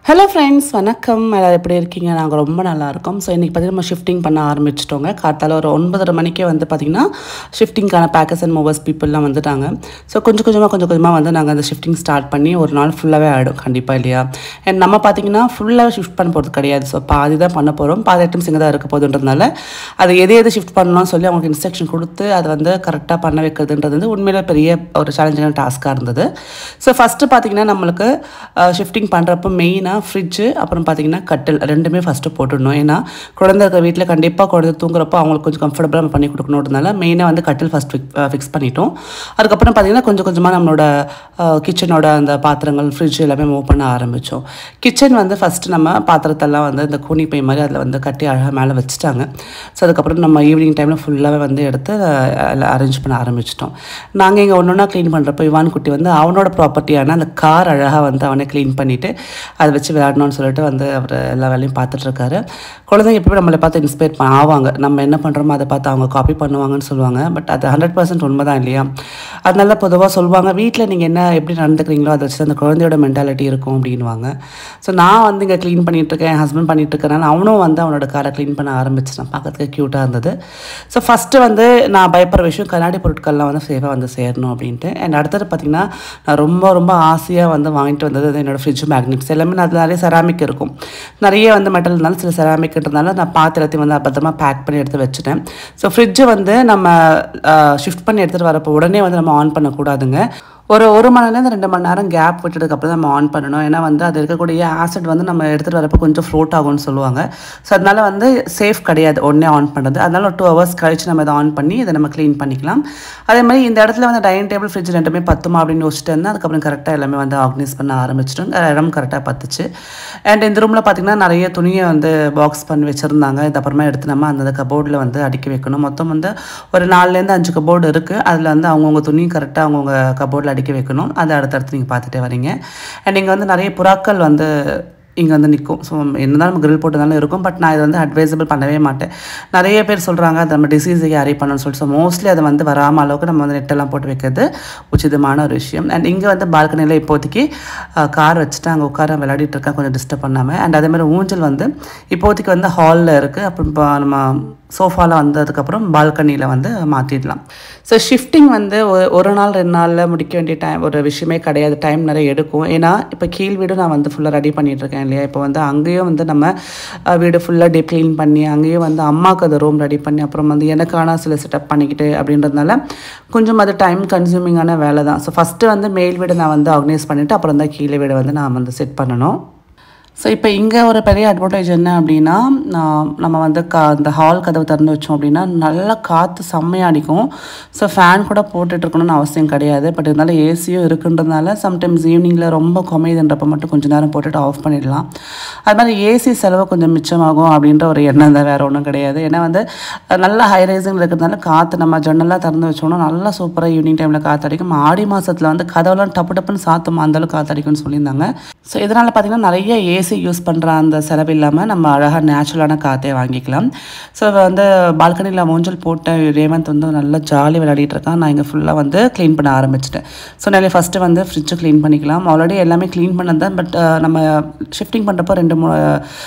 hello friends வணக்கம் எல்லோரும் எப்படி இருக்கீங்க நாங்கள் ரொம்ப நல்லா இருக்கோம் ஸோ இன்றைக்கி பார்த்தீங்கன்னா நம்ம ஷிஃப்டிங் பண்ண ஆரம்பிச்சிட்டோங்க காத்தால ஒரு ஒன்பதரை மணிக்கே வந்து பார்த்திங்கன்னா ஷிஃப்டிங்கான பேக்கர்ஸ் அண்ட் மூவர்ஸ் பீப்புளெலாம் வந்துட்டாங்க ஸோ கொஞ்சம் கொஞ்சமாக கொஞ்சம் கொஞ்சமாக வந்து நாங்கள் அந்த ஷிஃப்டிங் ஸ்டார்ட் பண்ணி ஒரு நாள் ஃபுல்லாகவே ஆகிடும் கண்டிப்பாக இல்லையா அண்ட் நம்ம பார்த்திங்கன்னா ஃபுல்லாக ஷிஃப்ட் பண்ண போகிறது கிடையாது ஸோ பாதி தான் பண்ண போகிறோம் பாதி ஐட்டம்ஸ் இங்கே தான் இருக்க போகுதுன்றதுனால அது எது எது ஷிஃப்ட் பண்ணணும்னு சொல்லி அவங்களுக்கு இன்ஸ்ட்ரக்ஷன் கொடுத்து அதை வந்து கரெக்டாக பண்ண வைக்கிறதுன்றது வந்து உண்மையிலே பெரிய ஒரு சேலஞ்சான டாஸ்க்காக இருந்தது ஸோ ஃபஸ்ட்டு பார்த்திங்கன்னா நம்மளுக்கு ஷிஃப்டிங் பண்ணுறப்போ மெயினாக ஃப்ரிட்ஜு அப்புறம் பார்த்திங்கன்னா கட்டில் ரெண்டுமே ஃபஸ்ட்டு போட்டுடணும் ஏன்னா குழந்தை இருக்கிற வீட்டில் கண்டிப்பாக குழந்தை தூங்குறப்போ அவங்களுக்கு கொஞ்சம் கம்ஃபர்டபுளாக நம்ம பண்ணி கொடுக்கணுன்றதுனால மெயினாக வந்து கட்டில் ஃபஸ்ட் ஃபிக்ஸ் பண்ணிட்டோம் அதுக்கப்புறம் பார்த்திங்கன்னா கொஞ்சம் கொஞ்சமாக நம்மளோட கிச்சனோட அந்த பாத்திரங்கள் ஃப்ரிட்ஜ் எல்லாமே மூவ் பண்ண ஆரம்பித்தோம் கிச்சன் வந்து ஃபஸ்ட்டு நம்ம பாத்திரத்தெல்லாம் வந்து இந்த கூனி பை மாதிரி அதில் வந்து கட்டி அழகாக மேலே வச்சுட்டாங்க ஸோ அதுக்கப்புறம் நம்ம ஈவினிங் டைமில் ஃபுல்லாகவே வந்து எடுத்து அரேஞ்ச் பண்ண ஆரம்பிச்சிட்டோம் நாங்கள் இங்கே ஒன்று ஒன்றா க்ளீன் பண்ணுறப்போ இவான் குட்டி வந்து அவனோட ப்ராப்பர்ட்டியான அந்த கார் அழகாக வந்து அவனை க்ளீன் பண்ணிவிட்டு அதை வச்சு விளையாடணும்னு சொல்லிட்டு வந்து அவர் எல்லா வேலையும் பார்த்துட்ருக்காரு குழந்தைங்க எப்பவுமே நம்மளை பார்த்து இன்ஸ்பயர் ஆவாங்க நம்ம என்ன பண்ணுறோமோ அதை பார்த்து அவங்க காப்பி பண்ணுவாங்கன்னு சொல்லுவாங்க பட் அது ஹண்ட்ரட் பர்சன்ட் உண்மை தான் இல்லையா அதனால பொதுவாக சொல்லுவாங்க வீட்டில் நீங்கள் என்ன எப்படி நடந்துக்கிறீங்களோ அதை வச்சு அந்த குழந்தையோட மென்டாலிட்டி இருக்கும் அப்படின்வாங்க ஸோ நான் வந்து இங்கே க்ளீன் பண்ணிகிட்ருக்கேன் என் ஹஸ்பண்ட் பண்ணிகிட்டு இருக்கனால அவனும் வந்து அவனோட காரை க்ளீன் பண்ண ஆரம்பிச்சிட்டான் பார்க்கறதுக்கு க்யூட்டாக இருந்தது ஸோ ஃபஸ்ட்டு வந்து நான் பயப்படுற விஷயம் கண்ணாடி பொருட்கள்லாம் வந்து சேஃபாக வந்து சேரணும் அப்படின்ட்டு அண்ட் அடுத்தது பார்த்திங்கன்னா நான் ரொம்ப ரொம்ப ஆசையாக வந்து வாங்கிட்டு வந்தது அது என்னோடய ஃப்ரிட்ஜ் மேக்னெட்ஸ் எல்லாமே அதில் நிறைய செராமிக் இருக்கும் நிறைய வந்து மெட்டல் இருந்தாலும் சில செராமிக்ன்றதுனால நான் பார்த்து எல்லாத்தையும் வந்து பத்திரமா பேக் பண்ணி எடுத்து வச்சுட்டேன் ஸோ ஃப்ரிட்ஜை வந்து நம்ம ஷிஃப்ட் பண்ணி எடுத்துகிட்டு வரப்போ உடனே வந்து நம்ம ஆன் பண்ணக்கூடாதுங்க ஒரு ஒரு மணி நேரம் ரெண்டு மணி நேரம் கேப் விட்டதுக்கப்புறம் தான் நம்ம ஆன் பண்ணணும் ஏன்னா வந்து அது இருக்கக்கூடிய ஆசிட் வந்து நம்ம எடுத்துகிட்டு வரப்போ கொஞ்சம் ஃப்ளோட் ஆகும்னு சொல்லுவாங்க ஸோ அதனால் வந்து சேஃப் கிடையாது ஒன்றே ஆன் பண்ணுறது அதனால ஒரு டூ ஹவர்ஸ் கழிச்சு நம்ம இதை ஆன் பண்ணி இதை நம்ம க்ளீன் பண்ணிக்கலாம் அதே மாதிரி இந்த இடத்துல வந்து டைனிங் டேபிள் ஃப்ரிட்ஜ் ரெண்டுமே பத்துமா அப்படின்னு யோசிச்சுட்டு இருந்தேன் அதுக்கப்புறம் கரெக்டாக எல்லாமே வந்து ஆர்கனைஸ் பண்ண ஆரம்பிச்சிட்டோம் இடம் கரெக்டாக பத்துச்சு அண்ட் இந்த ரூமில் பார்த்திங்கன்னா நிறைய துணியை வந்து பாக்ஸ் பண்ணி வச்சுருந்தாங்க இது அப்புறமா எடுத்து நம்ம அந்த கபோர்டில் வந்து அடுக்கி வைக்கணும் மொத்தம் வந்து ஒரு நாலுலேருந்து அஞ்சு கபோர்டு இருக்குது அதில் வந்து அவங்கவுங்க துணி கரெக்டாக அவங்கவுங்க கபோர்டில் அடுக்கி வைக்கணும் அதை அடுத்தடுத்து நீங்கள் பார்த்துட்டே வரீங்க அண்ட் இங்கே வந்து நிறைய புறாக்கள் வந்து இங்கே வந்து நிற்கும் ஸோ என்னதான் நம்ம கிரில் போட்டதாலும் இருக்கும் பட் நான் இதை வந்து அட்வைசபிள் பண்ணவே மாட்டேன் நிறைய பேர் சொல்கிறாங்க அதை நம்ம டிசீஸுக்கு அறி பண்ணணும்னு சொல்லிட்டு ஸோ மோஸ்ட்லி அதை வந்து வராமல் அளவுக்கு நம்ம வந்து நெட்டெல்லாம் போட்டு வைக்கிறது உச்சிதமான ஒரு விஷயம் அண்ட் இங்கே வந்து பால்கனியில் இப்போதைக்கு கார் வச்சுட்டு அங்கே உட்கார விளையாடிட்டு இருக்கேன் கொஞ்சம் டிஸ்டர்ப் பண்ணாமல் அண்ட் அதே மாதிரி ஊஞ்சல் வந்து இப்போதைக்கு வந்து ஹாலில் இருக்குது அப்புறம் இப்போ நம்ம சோஃபாவில் வந்ததுக்கப்புறம் பால்கனியில் வந்து மாற்றிடலாம் ஸோ ஷிஃப்டிங் வந்து ஒரு நாள் ரெண்டு நாளில் முடிக்க வேண்டிய டைம் ஒரு விஷயமே கிடையாது டைம் நிறைய எடுக்கும் ஏன்னா இப்போ கீழ் வீடு நான் வந்து ஃபுல்லாக ரெடி பண்ணிகிட்ருக்கேன் இல்லையா இப்போ வந்து அங்கேயும் வந்து நம்ம வீடு ஃபுல்லாக டீப் க்ளீன் பண்ணி அங்கேயும் வந்து அம்மாவுக்கு அந்த ரூம் ரெடி பண்ணி அப்புறம் வந்து எனக்கான சில செட்டப் பண்ணிக்கிட்டு அப்படின்றதுனால கொஞ்சம் அது டைம் கன்சூமிங்கான வேலை தான் ஸோ ஃபஸ்ட்டு வந்து மேல் வீடு நான் வந்து ஆர்கனைஸ் பண்ணிவிட்டு அப்புறம் தான் கீழே வீடு வந்து நான் வந்து செட் பண்ணணும் ஸோ இப்போ இங்கே ஒரு பெரிய அட்வான்டேஜ் என்ன அப்படின்னா நம்ம வந்து கா இந்த ஹால் கதவு திறந்து வச்சோம் அப்படின்னா நல்லா காற்று செம்மையாக அடிக்கும் ஸோ ஃபேன் கூட போட்டுட்டு இருக்கணும்னு அவசியம் கிடையாது பட் இருந்தாலும் ஏசியும் இருக்குன்றதுனால சம்டைம்ஸ் ஈவினிங்கில் ரொம்ப குமையுதுன்றப்ப மட்டும் கொஞ்சம் நேரம் போட்டுட்டு ஆஃப் பண்ணிடலாம் அது மாதிரி ஏசி செலவு கொஞ்சம் மிச்சமாகும் அப்படின்ற ஒரு எண்ணம் தான் வேறு ஒன்றும் கிடையாது ஏன்னா வந்து நல்லா ஹை ரைசிங் இருக்கிறதுனால காற்று நம்ம ஜன்னலாக திறந்து வச்சோம்னா நல்லா சூப்பராக ஈவினிங் டைமில் காற்று அடிக்கும் ஆடி மாதத்தில் வந்து கதவுலாம் டப்பு டப்புன்னு சாத்துமா அந்தளவுக்கு காற்று அடிக்கும்னு சொல்லியிருந்தாங்க ஸோ இதனால் பார்த்திங்கன்னா நிறைய ஏசி யூஸ் பண்ணுற அந்த செலவு இல்லாமல் நம்ம அழகாக நேச்சுரலான காற்றே வாங்கிக்கலாம் ஸோ வந்து பால்கனியில் மூஞ்சல் போட்ட ரேவந்த் வந்து நல்லா ஜாலி விளையாடிட்டு இருக்கான் நான் இங்கே ஃபுல்லாக வந்து க்ளீன் பண்ண ஆரம்பிச்சிட்டேன் ஸோ நிறைய ஃபஸ்ட்டு வந்து ஃப்ரிட்ஜை க்ளீன் பண்ணிக்கலாம் ஆல்ரெடி எல்லாமே க்ளீன் பண்ணது தான் பட் நம்ம ஷிஃப்டிங் பண்ணுறப்போ ரெண்டு மூணு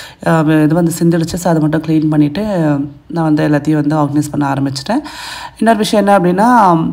இது வந்து சிந்திடுச்சு ஸோ அதை மட்டும் க்ளீன் பண்ணிவிட்டு நான் வந்து எல்லாத்தையும் வந்து ஆர்கனைஸ் பண்ண ஆரம்பிச்சிட்டேன் இன்னொரு விஷயம் என்ன அப்படின்னா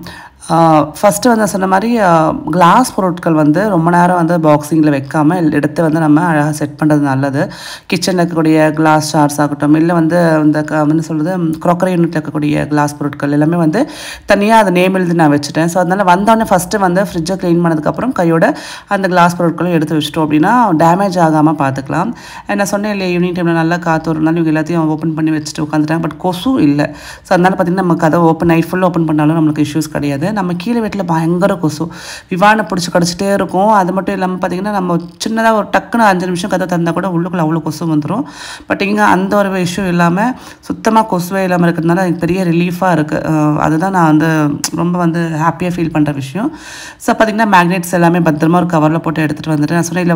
ஃபஸ்ட்டு வந்து சொன்ன மாதிரி கிளாஸ் பொருட்கள் வந்து ரொம்ப நேரம் வந்து பாக்ஸிங்கில் வைக்காமல் எடுத்து வந்து நம்ம அழகாக செட் பண்ணுறது நல்லது கிச்சனில் இருக்கக்கூடிய கிளாஸ் ஷார்ஸ் ஆகட்டும் இல்லை வந்து இந்த க என்ன சொல்கிறது க்ரோக்கரி யூனிட்டில் இருக்கக்கூடிய கிளாஸ் பொருட்கள் எல்லாமே வந்து தனியாக அதை நேம் எழுதி நான் வச்சுட்டேன் ஸோ அதனால் வந்தோடனே ஃபஸ்ட்டு வந்து ஃப்ரிட்ஜை க்ளீன் பண்ணதுக்கப்புறம் கையோட அந்த கிளாஸ் பொருட்களும் எடுத்து வச்சிட்டோம் அப்படின்னா டேமேஜ் ஆகாமல் பார்த்துக்கலாம் நான் சொன்னேன் இல்லையா ஈவினிங் டைமில் நல்லா காற்று ஒரு நாள் இவங்க எல்லாத்தையும் ஓப்பன் பண்ணி வச்சுட்டு உட்காந்துட்டாங்க பட் கொசு இல்லை ஸோ அதனால் பார்த்திங்கன்னா நம்ம கதை ஓப்பன் நைட் ஃபுல்லாக ஓப்பன் பண்ணாலும் நம்மளுக்கு இஷ்யூஸ் கிடையாது நம்ம கீழே வீட்டில் பயங்கர கொசு விவானை பிடிச்சி கடிச்சிட்டே இருக்கும் அது மட்டும் இல்லாமல் பார்த்திங்கன்னா நம்ம சின்னதாக ஒரு டக்குன்னு அஞ்சு நிமிஷம் கதை தந்தால் கூட உள்ளுக்குள்ளே அவ்வளோ கொசு வந்துடும் பட் இங்கே அந்த ஒரு இஷ்யூ இல்லாமல் சுத்தமாக கொசுவே இல்லாமல் இருக்கிறதுனால எனக்கு பெரிய ரிலீஃபாக இருக்குது அதுதான் நான் வந்து ரொம்ப வந்து ஹாப்பியாக ஃபீல் பண்ணுற விஷயம் ஸோ பார்த்திங்கன்னா மேக்னெட்ஸ் எல்லாமே பத்திரமா ஒரு கவரில் போட்டு எடுத்துகிட்டு வந்துட்டு நான் சொன்னேன் இதில் வந்து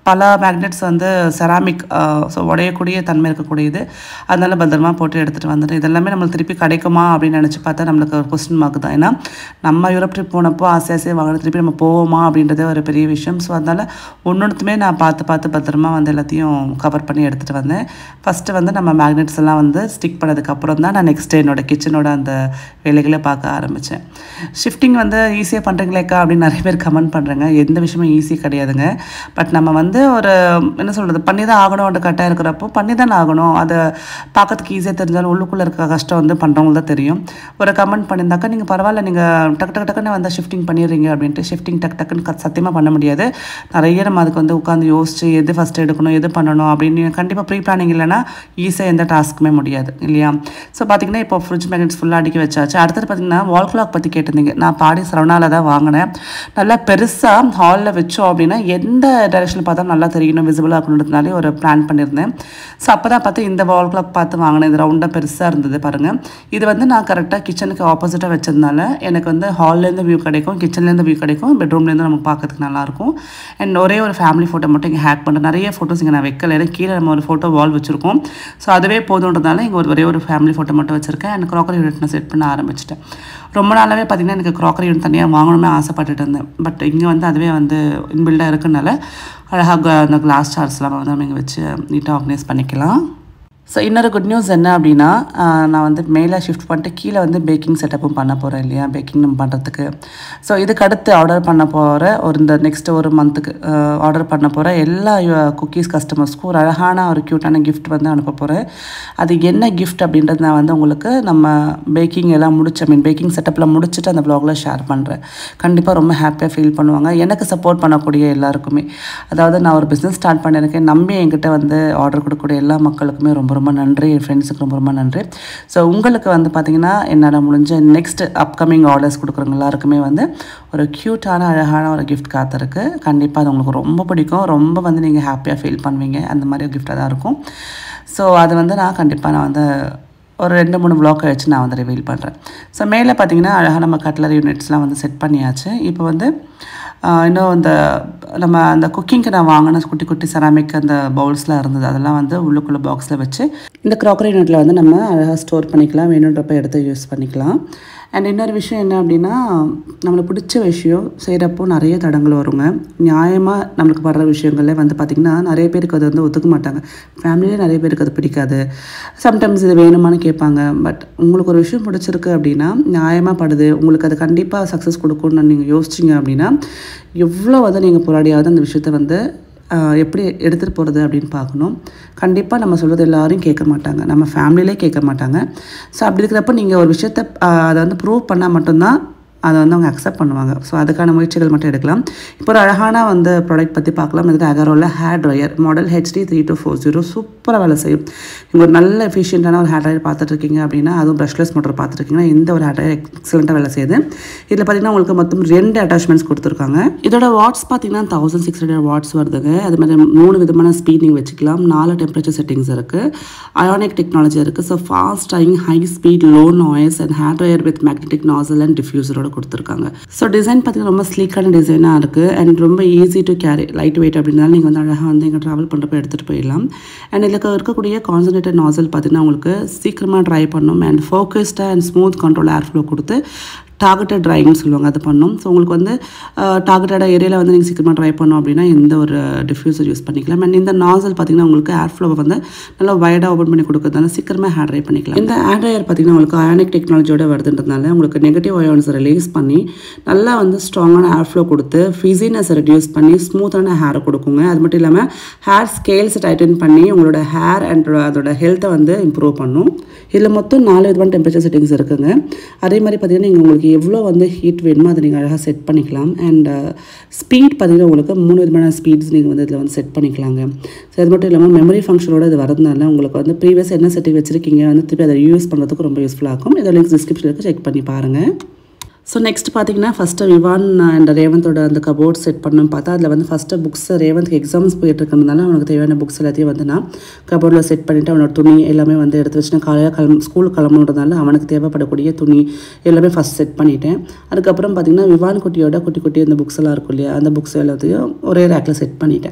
பல மேக்னெட்ஸ் வந்து செராமிக் ஸோ உடையக்கூடிய தன்மை இருக்கக்கூடியது அதனால பத்திரமா போட்டு எடுத்துகிட்டு வந்துட்டேன் இதெல்லாமே நம்மளுக்கு திருப்பி கிடைக்குமா அப்படின்னு நினச்சி பார்த்தா நம்மளுக்கு ஒரு கொஸ்டின் மார்க் தான் ஏன்னா நம்ம யூரோப் ட்ரிப் போனப்போ ஆசை ஆசையாக வாங்கின திருப்பி நம்ம போவோமா அப்படின்றதே ஒரு பெரிய விஷயம் ஸோ அதனால் ஒன்னொன்றுத்துமே நான் பார்த்து பார்த்து பத்திரமா வந்து எல்லாத்தையும் கவர் பண்ணி எடுத்துகிட்டு வந்தேன் ஃபஸ்ட்டு வந்து நம்ம மேக்னெட்ஸ் எல்லாம் வந்து ஸ்டிக் பண்ணதுக்கப்புறம் தான் நான் நெக்ஸ்ட் என்னோட கிச்சனோட அந்த வேலைகளை பார்க்க ஆரம்பித்தேன் ஷிஃப்டிங் வந்து ஈஸியாக பண்ணுறீங்களேக்கா அப்படின்னு நிறைய பேர் கமெண்ட் பண்ணுறாங்க எந்த விஷயமும் ஈஸி கிடையாதுங்க பட் நம்ம வந்து ஒரு என்ன சொல்கிறது பண்ணி தான் ஆகணும்ன்ற கட்டாயம் இருக்கிறப்போ பண்ணி தான் ஆகணும் அதை பார்க்கறதுக்கு ஈஸியாக தெரிஞ்சாலும் உள்ளுக்குள்ளே இருக்க கஷ்டம் வந்து பண்ணுறவங்களுக்கு தான் தெரியும் ஒரு கமெண்ட் பண்ணியிருந்தாக்கா நீங்கள் பரவாயில்ல நீங்கள் டக்கு டக்கு டக்குன்னு வந்து ஷிஃப்டிங் பண்ணிடுறீங்க அப்படின்ட்டு ஷிஃப்டிங் டக்கு டக்குன்னு க- சத்தியமாக பண்ண முடியாது நிறைய நம்ம அதுக்கு வந்து உட்காந்து யோசிச்சு எது ஃபஸ்ட் எடுக்கணும் எது பண்ணணும் அப்படின்னு கண்டிப்பாக ப்ரீ பிளானிங் இல்லைன்னா ஈஸியாக எந்த டாஸ்க்குமே முடியாது இல்லையா ஸோ பார்த்தீங்கன்னா இப்போ ஃப்ரிட்ஜ் மேக்னெட்ஸ் ஃபுல்லாக அடுக்கி வச்சாச்சு அடுத்தது பார்த்தீங்கன்னா வால் கிளாக் பற்றி கேட்டிருந்தீங்க நான் பாடி சரவணாவில் தான் வாங்கினேன் நல்லா பெருசாக ஹாலில் வச்சோம் அப்படின்னா எந்த டைரெக்ஷனில் பார்த்தா நல்லா தெரியணும் விசிபிளாக இருக்கணுன்றதுனாலே ஒரு பிளான் பண்ணியிருந்தேன் ஸோ அப்போ தான் பார்த்து இந்த வால் கிளாக் பார்த்து வாங்கினேன் இது ரவுண்டாக பெருசாக இருந்தது பாருங்கள் இது வந்து நான் கரெக்டாக கிச்சனுக்கு ஆப்போசிட்டாக வச்சதுனால எனக்கு வந்து ஹால்லேருந்து வியூ கிடைக்கும் கிச்சன்லேருந்து வியூ கிடைக்கும் பெட்ரூம்லேருந்து நமக்கு பார்க்கறதுக்கு நல்லாயிருக்கும் அண்ட் ஒரே ஒரு ஃபேமிலி ஃபோட்டோ மட்டும் இங்கே ஹேக் பண்ணுறேன் நிறைய ஃபோட்டோஸ் இங்கே நான் வைக்கல ஏன்னா கீழே நம்ம ஒரு ஃபோட்டோ வால் வச்சுருக்கோம் ஸோ அதுவே போதுன்றதுனால இங்கே ஒரு ஒரே ஒரு ஃபேமிலி ஃபோட்டோ மட்டும் வச்சுருக்கேன் அண்ட் க்ராக்கரி யூனிட் நான் செட் பண்ண ஆரம்பிச்சிட்டேன் ரொம்ப நாளாகவே பார்த்தீங்கன்னா எனக்கு க்ராக்கரி யூனிட் தனியாக வாங்கணுமே ஆசைப்பட்டுட்டு இருந்தேன் பட் இங்கே வந்து அதுவே வந்து இன்பில்டாக இருக்கனால அழகாக அந்த கிளாஸ் சார்ஸ்லாம் வந்து நம்ம இங்கே வச்சு நீட்டாக ஆர்கனைஸ் பண்ணிக்கலாம் ஸோ இன்னொரு குட் நியூஸ் என்ன அப்படின்னா ஆஹ் நான் வந்து மேலே ஷிஃப்ட் பண்ணிட்டு கீழே வந்து பேக்கிங் செட்டப்பும் பண்ண போகிறேன் இல்லையா பேக்கிங் நம்ம பண்ணுறதுக்கு ஸோ இதுக்கு அடுத்து ஆர்டர் பண்ண போகிற ஒரு இந்த நெக்ஸ்ட் ஒரு மந்த்துக்கு ஆர்டர் பண்ண போகிற எல்லா குக்கீஸ் கஸ்டமர்ஸ்க்கும் ஒரு அழகான ஒரு க்யூட்டான gift வந்து அனுப்ப போகிறேன் அது என்ன கிஃப்ட் அப்படின்றது நான் வந்து உங்களுக்கு நம்ம பேக்கிங் எல்லாம் முடிச்சு ஐ மீன் பேக்கிங் செட்டப்பில் முடிச்சுட்டு அந்த வ்ளாகில் ஷேர் பண்ணுறேன் கண்டிப்பாக ரொம்ப ஹாப்பியாக ஃபீல் பண்ணுவாங்க எனக்கு சப்போர்ட் பண்ணக்கூடிய எல்லாருக்குமே அதாவது நான் ஒரு பிஸ்னஸ் ஸ்டார்ட் பண்ணியிருக்கேன் நம்பி என்கிட்ட வந்து ஆர்டர் கொடுக்கக்கூடிய எல்லா மக்களுக்குமே ரொம்ப ரொம்ப நன்றி என் ஃப்ரெண்ட்ஸுக்கு ரொம்ப ரொம்ப நன்றி ஸோ உங்களுக்கு வந்து பார்த்திங்கன்னா என்னால் முடிஞ்ச நெக்ஸ்ட் அப்கமிங் ஆர்டர்ஸ் கொடுக்குறவங்க எல்லாருக்குமே வந்து ஒரு க்யூட்டான அழகான ஒரு gift காத்திருக்கு கண்டிப்பாக அது உங்களுக்கு ரொம்ப பிடிக்கும் ரொம்ப வந்து நீங்கள் ஹாப்பியாக ஃபீல் பண்ணுவீங்க அந்த மாதிரி ஒரு கிஃப்டாக தான் இருக்கும் ஸோ அது வந்து நான் கண்டிப்பாக நான் வந்து ஒரு ரெண்டு மூணு ப்ளாக் கழிச்சு நான் வந்து ரிவீல் பண்ணுறேன் ஸோ மேலே பார்த்தீங்கன்னா அழகாக நம்ம கட்லரி யூனிட்ஸ்லாம் வந்து செட் பண்ணியாச்சு இப்போ வந்து ஆஹ், இன்னும் இந்த நம்ம அந்த குக்கிங்க்கு நான் வாங்கின குட்டி குட்டி செராமிக் அந்த பவுல்ஸ்லாம் இருந்தது அதெல்லாம் வந்து உள்ளுக்குள்ளே பாக்ஸில் வச்சு இந்த க்ராக்கரி யூனிட்டில் வந்து நம்ம அழகாக ஸ்டோர் பண்ணிக்கலாம் வேணுன்றப்ப எடுத்து யூஸ் பண்ணிக்கலாம் அண்ட் இன்னொரு விஷயம் என்ன அப்படின்னா நம்மளுக்கு பிடிச்ச விஷயம் செய்கிறப்போ நிறைய தடங்கள் வருங்க நியாயமாக நம்மளுக்கு படுற விஷயங்கள்ல வந்து பார்த்திங்கன்னா நிறைய பேருக்கு அது வந்து ஒத்துக்க மாட்டாங்க ஃபேமிலியிலே நிறைய பேருக்கு அது பிடிக்காது சம்டைம்ஸ் இது வேணுமான்னு கேட்பாங்க பட் உங்களுக்கு ஒரு விஷயம் பிடிச்சிருக்கு அப்படின்னா நியாயமாக படுது உங்களுக்கு அது கண்டிப்பாக சக்ஸஸ் கொடுக்கும்னு நீங்கள் யோசிச்சிங்க அப்படின்னா எவ்வளோ வந்து நீங்கள் போராடியாவது அந்த விஷயத்த வந்து ஆஹ், எப்படி எடுத்துகிட்டு போகிறது அப்படின்னு பார்க்கணும் கண்டிப்பாக நம்ம சொல்கிறது எல்லாரும் கேட்க மாட்டாங்க நம்ம ஃபேமிலியிலே கேட்க மாட்டாங்க ஸோ அப்படி இருக்கிறப்ப நீங்கள் ஒரு விஷயத்த ஆஹ், அதை வந்து ப்ரூவ் பண்ணால் மட்டும்தான் அதை வந்து அவங்க அக்செப்ட் பண்ணுவாங்க ஸோ அதுக்கான முயற்சிகள் மட்டும் எடுக்கலாம் இப்போ ஒரு அழகான வந்து ப்ராடக்ட் பற்றி பார்க்கலாம் இது அகரோவில் hair dryer model HD three two four zero சூப்பராக வேலை செய்யும் நீங்கள் ஒரு நல்ல எஃபிஷியண்ட்டான ஒரு ஹேர் ட்ரையர் பார்த்துட்டு இருக்கீங்க அப்படின்னா அதுவும் ப்ரஷ்லெஸ் மோட்டர் பார்த்துருக்கீங்கன்னா இந்த ஒரு ஹேர் ட்ரையர் எக்ஸலண்ட்டாக வேலை செய்யுது இதில் பார்த்தீங்கன்னா உங்களுக்கு மொத்தம் ரெண்டு அட்டாச்மெண்ட்ஸ் கொடுத்துருக்காங்க இதோட வாட்ஸ் பார்த்தீங்கன்னா தௌசண்ட் சிக்ஸ் ஹண்ட்ரட் வாட்ஸ் வருதுங்க அது மாதிரி மூணு விதமான ஸ்பீட் நீங்கள் வச்சுக்கலாம் நாலு டெம்பரேச்சர் செட்டிங்ஸ் இருக்குது அயானிக் டெக்னாலஜி இருக்குது so fast drying high speed low noise and hair dryer with magnetic nozzle and டிஃப்யூசரோட கொடுத்துருக்காங்க ஸோ டிசைன் பார்த்தீங்கன்னா ரொம்ப ஸ்லீக்கான டிசைனாக இருக்குது அண்ட் ரொம்ப easy to carry light weight அப்படின்னாலும் நீங்கள் வந்து அழகாக வந்து எங்கே ட்ராவல் பண்ணுறப்ப எடுத்துகிட்டு போயிடலாம் அண்ட் இதில் இருக்கக்கூடிய கான்சன்ட்ரேட்டட் நாசல் பார்த்தீங்கன்னா உங்களுக்கு சீக்கிரமாக ட்ரை பண்ணும் அண்ட் ஃபோக்கஸ்டாக and smooth control air flow கொடுத்து டார்கெட்டட் ட்ரைன்னு சொல்லுவாங்க அது பண்ணும் ஸோ உங்களுக்கு வந்து டார்கெட்டட் ஏரியாவில் வந்து நீங்கள் சீக்கிரமாக ட்ரை பண்ணோம் அப்படின்னா இந்த ஒரு டிஃப்யூசர் யூஸ் பண்ணிக்கலாம் அண்ட் இந்த நாசல் பார்த்தீங்கன்னா உங்களுக்கு ஏர் ஃப்ளோவை வந்து நல்லா வைடாக ஓப்பன் பண்ணி கொடுக்கறதுனால சீக்கிரமாக ஹேர் ட்ரை பண்ணிக்கலாம் இந்த ஹேர் ட்ரையர் பார்த்தீங்கன்னா உங்களுக்கு அயானிக் டெக்னாலஜியோட வருதுன்றதுனால உங்களுக்கு நெகட்டிவ் அயான்ஸை ரிலீஸ் பண்ணி நல்லா வந்து ஸ்ட்ராங்கான ஏர் ஃப்ளோ கொடுத்து ஃபிசினஸை ரெடியூஸ் பண்ணி ஸ்மூத்தான ஹேரை கொடுக்குங்க அது மட்டும் இல்லாமல் ஹேர் ஸ்கேல்ஸை டைட்டன் பண்ணி உங்களோட ஹேர் அண்ட் அதோட ஹெல்த்தை வந்து இம்ப்ரூவ் பண்ணும் இதில் மொத்தம் நாலு விதமான டெம்பரேச்சர் செட்டிங்ஸ் இருக்குங்க அதே மாதிரி பார்த்தீங்கன்னா நீங்கள் உங்களுக்கு எவ்வளோ வந்து ஹீட் வேணுமோ அதை நீங்கள் அழகாக செட் பண்ணிக்கலாம் அண்ட் ஸ்பீட் பார்த்தீங்கன்னா உங்களுக்கு மூணு விதமான ஸ்பீட்ஸ் நீங்கள் வந்து இதில் வந்து செட் பண்ணிக்கலாங்க ஸோ அது மட்டும் இல்லாமல் மெமரி ஃபங்க்ஷனோட இது வரதுனால உங்களுக்கு வந்து ப்ரீவியஸ் என்ன செட்டிங் வச்சுருக்கீங்க வந்து திருப்பி அதை யூஸ் பண்ணுறதுக்கு ரொம்ப யூஸ்ஃபுல்லாக இருக்கும் இதை லிங்க்ஸ் டிஸ்கிரிப்ஷனில் இருக்கு செக் பண்ணி பாருங்கள் ஸோ நெக்ஸ்ட் பார்த்தீங்கன்னா ஃபஸ்ட்டு விவான் அண்ட் ரேவந்தோட அந்த கபோர்ட் செட் பண்ணணும் பார்த்தா அதில் வந்து ஃபஸ்ட்டு புக்ஸ் ரேவந்த்க்கு எக்ஸாம்ஸ் போயிட்டு இருக்கிறதுனால அவனுக்கு தேவையான புக்ஸ் எல்லாத்தையும் வந்து நான் கபோர்டில் செட் பண்ணிவிட்டு அவனோட துணி எல்லாமே வந்து எடுத்து வச்சு நான் காலையில் கிளம்ப ஸ்கூல் கிளம்புன்றதுனால அவனுக்கு தேவைப்படக்கூடிய துணி எல்லாமே ஃபஸ்ட் செட் பண்ணிட்டேன் அதுக்கப்புறம் பார்த்தீங்கன்னா விவான் குட்டியோட குட்டி குட்டி அந்த புக்ஸ் எல்லாம் இருக்கும் இல்லையா அந்த புக்ஸ் எல்லாத்தையும் ஒரே ரேக்கில் செட் பண்ணிட்டேன்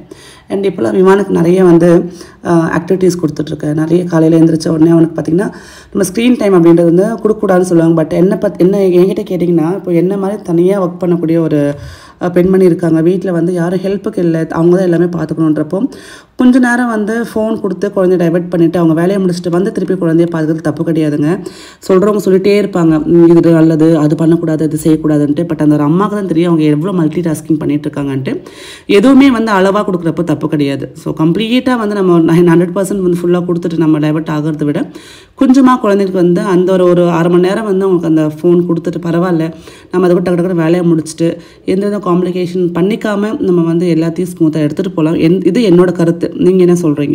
அண்ட் இப்போலாம் விமானுக்கு நிறைய வந்து ஆக்டிவிட்டீஸ் கொடுத்துட்ருக்கேன் நிறைய காலையில் எழுந்திரிச்ச உடனே அவனுக்கு பார்த்திங்கன்னா நம்ம ஸ்க்ரீன் டைம் அப்படின்றது வந்து கொடுக்கக்கூடாதுன்னு சொல்லுவாங்க பட் என்ன பத் என்ன என்கிட்ட கேட்டிங்கன்னா இப்போ என்ன மாதிரி தனியாக ஒர்க் பண்ணக்கூடிய ஒரு அஹ், பெண்மணி இருக்காங்க வீட்டில் வந்து யாரும் ஹெல்ப்புக்கு இல்லை அவங்க தான் எல்லாமே பார்த்துக்கணுன்றப்போ கொஞ்ச நேரம் வந்து ஃபோன் கொடுத்து குழந்தைய டைவர்ட் பண்ணிவிட்டு அவங்க வேலையை முடிச்சுட்டு வந்து திருப்பி குழந்தைய பார்க்கறது தப்பு கிடையாதுங்க சொல்கிறவங்க சொல்லிட்டே இருப்பாங்க "ம், இது நல்லது அது பண்ணக்கூடாது இது செய்யக்கூடாதுன்ட்டு பட் அந்த ஒரு அம்மாவுக்கு தான் தெரியும் அவங்க எவ்வளோ மல்டி டாஸ்கிங் பண்ணிட்டு இருக்காங்கன்ட்டு எதுவுமே வந்து அளவாக கொடுக்குறப்போ தப்பு கிடையாது ஸோ கம்ப்ளீட்டாக வந்து நம்ம நைன் ஹண்ட்ரட் பர்சன்ட் வந்து ஃபுல்லாக கொடுத்துட்டு நம்ம டைவர்ட் ஆகிறத விட கொஞ்சமாக குழந்தைங்களுக்கு வந்து அந்த ஒரு ஒரு அரை மணி நேரம் வந்து அவங்களுக்கு அந்த ஃபோன் கொடுத்துட்டு பரவாயில்ல நம்ம அதை டக்கு டக்குனு வேலையை முடிச்சுட்டு எந்த வித காம்ப்ளிகேஷன் பண்ணிக்காமல் நம்ம வந்து எல்லாத்தையும் ஸ்மூத்தாக எடுத்துகிட்டு போகலாம் என் இது என்னோட கருத்து நீங்கள் என்ன சொல்கிறீங்க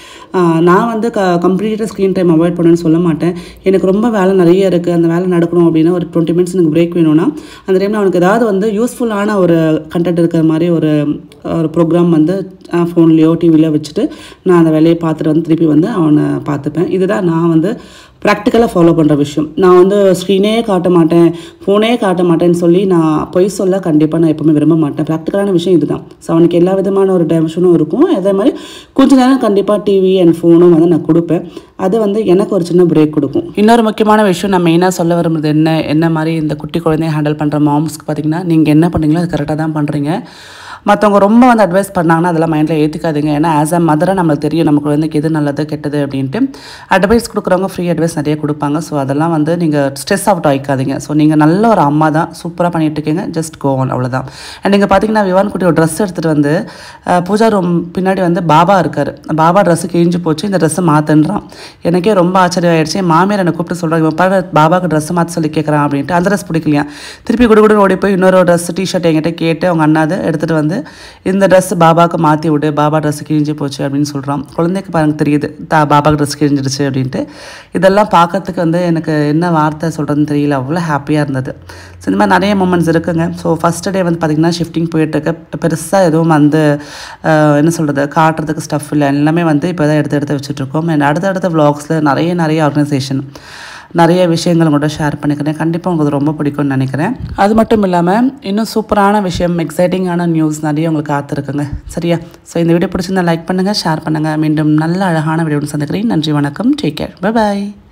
நான் வந்து க கம்ப்ளீட்டாக ஸ்க்ரீன் டைம் அவாய்ட் பண்ணுன்னு சொல்ல மாட்டேன் எனக்கு ரொம்ப வேலை நிறைய இருக்குது அந்த வேலை நடக்கணும் அப்படின்னா ஒரு டுவெண்ட்டி மினிட்ஸ் எனக்கு பிரேக் வேணும்னா அந்த டைமில் அவனுக்கு ஏதாவது வந்து யூஸ்ஃபுல்லான ஒரு கண்டென்ட் இருக்கிற மாதிரி ஒரு ஒரு ப்ரோக்ராம் வந்து ஃபோன்லேயோ டிவிலையோ வச்சுட்டு நான் அந்த வேலையை பார்த்துட்டு வந்து திருப்பி வந்து அவனை பார்த்துப்பேன் இதுதான் நான் வந்து ப்ராக்டிக்கலாக ஃபாலோ பண்ணுற விஷயம் நான் வந்து ஸ்க்ரீனே காட்ட மாட்டேன் ஃபோனே காட்ட மாட்டேன்னு சொல்லி நான் பொய் சொல்ல கண்டிப்பாக நான் எப்பவுமே விரும்ப மாட்டேன் ப்ராக்டிக்கலான விஷயம் இதுதான் ஸோ அவனுக்கு எல்லா விதமான ஒரு டைமென்ஷனும் இருக்கும் அதே மாதிரி கொஞ்ச நேரம் கண்டிப்பாக டிவி அண்ட் ஃபோனும் வந்து நான் கொடுப்பேன் அது வந்து எனக்கு ஒரு சின்ன பிரேக் கொடுக்கும் இன்னொரு முக்கியமான விஷயம் நான் மெயினாக சொல்ல விரும்புறது என்ன என்ன மாதிரி இந்த குட்டி குழந்தைய ஹேண்டில் பண்ணுற மாம்ஸ்க்கு பார்த்தீங்கன்னா நீங்கள் என்ன பண்ணுறீங்களோ அது கரெக்டாக தான் பண்ணுறீங்க மற்றவங்க ரொம்ப வந்து அட்வைஸ் பண்ணாங்கன்னா அதெல்லாம் மைண்டில் ஏற்றிக்காதீங்க ஏன்னா ஆஸ் அ மதராக நம்மளுக்கு தெரியும் நம்ம குழந்தைக்கு எது நல்லது கெட்டது அப்படின்ட்டு அட்வைஸ் கொடுக்குறவங்க ஃப்ரீ அட்வைஸ் நிறைய கொடுப்பாங்க ஸோ அதெல்லாம் வந்து நீங்கள் ஸ்ட்ரெஸ் அவுட் ஆகிக்காதீங்க ஸோ நீங்கள் நல்ல ஒரு அம்மா தான் சூப்பராக பண்ணிட்டு இருக்கீங்க ஜஸ்ட் கோ ஆன் அவ்வளோதான் அண்ட் நீங்கள் பார்த்தீங்கன்னா விவான் குட்டி ஒரு ட்ரெஸ் எடுத்துகிட்டு வந்து அஹ், பூஜா ரூம் பின்னாடி வந்து பாபா இருக்கார் பாபா ட்ரெஸ்ஸு கிழிஞ்சு போச்சு இந்த ட்ரெஸ்ஸை மாற்றுன்றான் எனக்கே ரொம்ப ஆச்சரியம் ஆயிடுச்சு என் மாமியார் என்னை கூப்பிட்டு சொல்கிறாங்க இவன் பாரு பாபாவுக்கு ட்ரெஸ் மாற்ற சொல்லி கேட்குறான் அப்படின்ட்டு அந்த ட்ரெஸ் பிடிக்கலையா திருப்பி குடு குடுன்னு ஓடி போய் இன்னொரு ட்ரெஸ் டிஷர்ட் என்கிட்ட கேட்டு அவங்க அண்ணாது எடுத்துகிட்டு வந்து இந்த ட்ரெஸ் பாபாவுக்கு மாற்றி விடு பாபா ட்ரெஸ் கிழிஞ்சு போச்சு அப்படின்னு சொல்கிறான் குழந்தைக்கு பாருங்க தெரியுது தா பாபாவுக்கு ட்ரெஸ் கிழிஞ்சிடுச்சு அப்படின்ட்டு இதெல்லாம் பார்க்கறதுக்கு வந்து எனக்கு என்ன வார்த்தை சொல்கிறதுன்னு தெரியல அவ்வளோ ஹாப்பியாக இருந்தது ஸோ இந்த மாதிரி நிறைய மூமெண்ட்ஸ் இருக்குங்க ஸோ ஃபஸ்ட் டே வந்து பார்த்திங்கன்னா ஷிஃப்டிங் போயிட்டுருக்கு பெருசாக எதுவும் வந்து அஹ், என்ன சொல்கிறது காட்டுறதுக்கு ஸ்டஃப் இல்லை எல்லாமே வந்து இப்போ தான் எடுத்து எடுத்து வச்சுட்ருக்கோம் அண்ட் அடுத்தடுத்த vlogsல நிறைய நிறைய ஆர்கனைசேஷன் நிறைய விஷயங்கள் உங்கள்கிட்ட ஷேர் பண்ணிக்கிறேன் கண்டிப்பாக உங்களுக்கு அது ரொம்ப பிடிக்கும்னு நினைக்கிறேன் அது மட்டும் இல்லாமல் இன்னும் சூப்பரான விஷயம் எக்ஸைட்டிங்கான நியூஸ் நிறைய உங்களுக்கு காத்திருக்குங்க சரியா ஸோ இந்த வீடியோ பிடிச்சிருந்தா லைக் பண்ணுங்கள் ஷேர் பண்ணுங்கள் மீண்டும் நல்ல அழகான வீடியோ சந்திக்கிறேன் நன்றி வணக்கம் டேக் கேர் பை பாய்